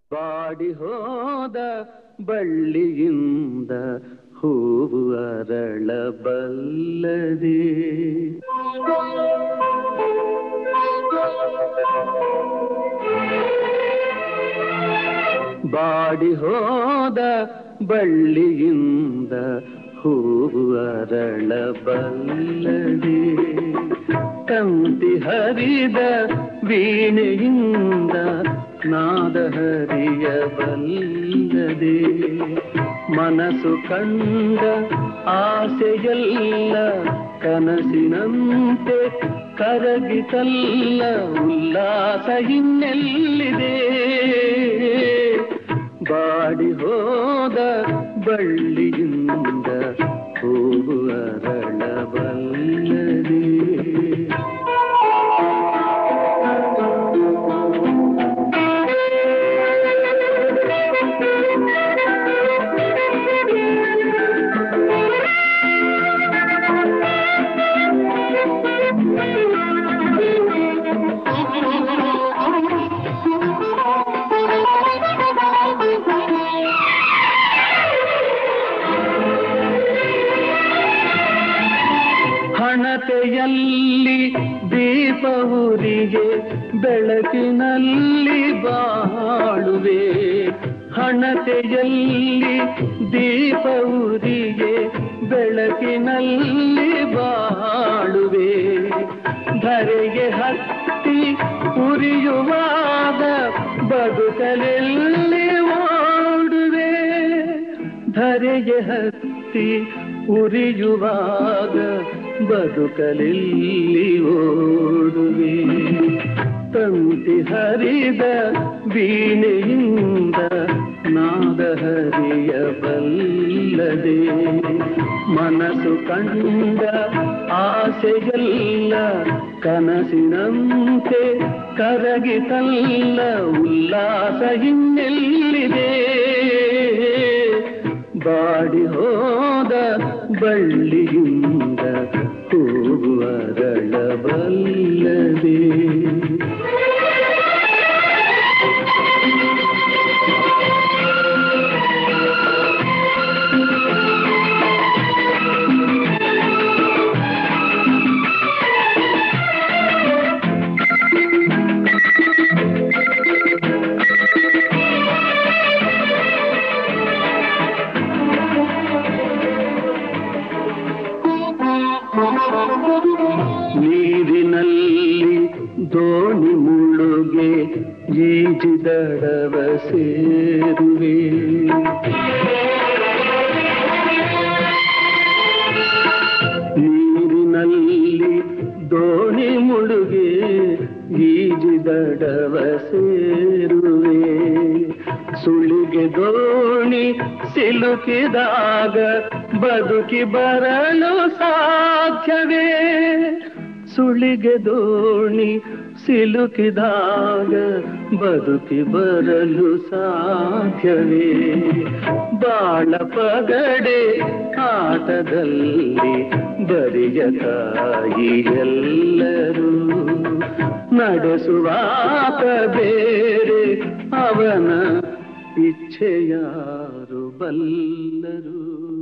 body ಹೋದ ಬಳ್ಳಿಯಿಂದ ಹೂವು ಅರಳಬಲ್ಲದೆ body ಹೋದ ಬಳ್ಳಿಯಿಂದ ಹೂವು ಅರಳಬಲ್ಲದೆ ತಂತಿ ಹರಿದ ವೀಣೆಯಿಂದ ನಾದ ಹರಿಯಬಲ್ಲದೆ ಮನಸ್ಸು ಕಂಡ ಆಸೆಯಲ್ಲ ಕನಸಿನಂತೆ ಕರಗಿತಲ್ಲ ಉಲ್ಲಾಸ ಇನ್ನೆಲ್ಲಿದೆ ಬಾಡಿ ಹೋದ ಬಳ್ಳಿಯಿಂದ ಹೂವು ಅರಳಬಲ್ಲದೆ ಹಣತೆಯಲ್ಲಿ ದೀಪ ಉರಿಗೆ ಬೆಳಕಿನಲ್ಲಿ ಬಾಳುವೆ ಹಣತೆಯಲ್ಲಿ ದೀಪ ಉರಿಗೆ ಬೆಳಕಿನಲ್ಲಿ ಬಾಳುವೆ ಧರೆಗೆ ಹತ್ತಿ ಉರಿಯುವಾಗ ಬದುಕಲೆಲ್ಲಿ ಓಡುವೆ ಧರೆಗೆ ಹತ್ತಿ ಉರಿಯುವಾಗ ಬದುಕಲಿಲ್ಲಿ ಓಡುವೆ ತಂತಿ ಹರಿದ ವೀಣೆಯಿಂದ ನಾದ ಹರಿಯಬಲ್ಲದೆ ಮನಸ್ಸು ಕಂಡ ಆಸೆಯಲ್ಲ ಕನಸಿನಂತೆ ಕರಗಿತಲ್ಲ ಉಲ್ಲಾಸ ಇನ್ನೆಲ್ಲಿದೆ ಬಾಡಿ ಹೋದ ಬಳ್ಳಿಯಿಂದ ಹೂವು ಅರಳಬಲ್ಲದೆ ನೀರಿನಲ್ಲಿ ದೋಣಿ ಮುಳುಗೆ ಈಜಿದಡವ ಸೇರುವೆ ನೀರಿನಲ್ಲಿ ದೋಣಿ ಮುಳುಗೆ ಈಜಿದಡವ ಸೇರುವೆ ಸುಳಿಗೆ ದೋಣಿ ಸಿಲುಕಿದಾಗ ಬದುಕಿ ಬರಲು ಸಾಧ್ಯವೇ ಸುಳಿಗೆ ದೋಣಿ ಸಿಲುಕಿದಾಗ ಬದುಕಿ ಬರಲು ಸಾಧ್ಯವೇ ಬಾಳ ಪಗಡೆ ಆಟದಲ್ಲಿ ಬರಿಯ ತಾಯಿ ಎಲ್ಲರೂ ನಡೆಸುವಾತ ಬೇರೆ ಅವನ ಇಚ್ಛೆಯಾರು ಬಲ್ಲರು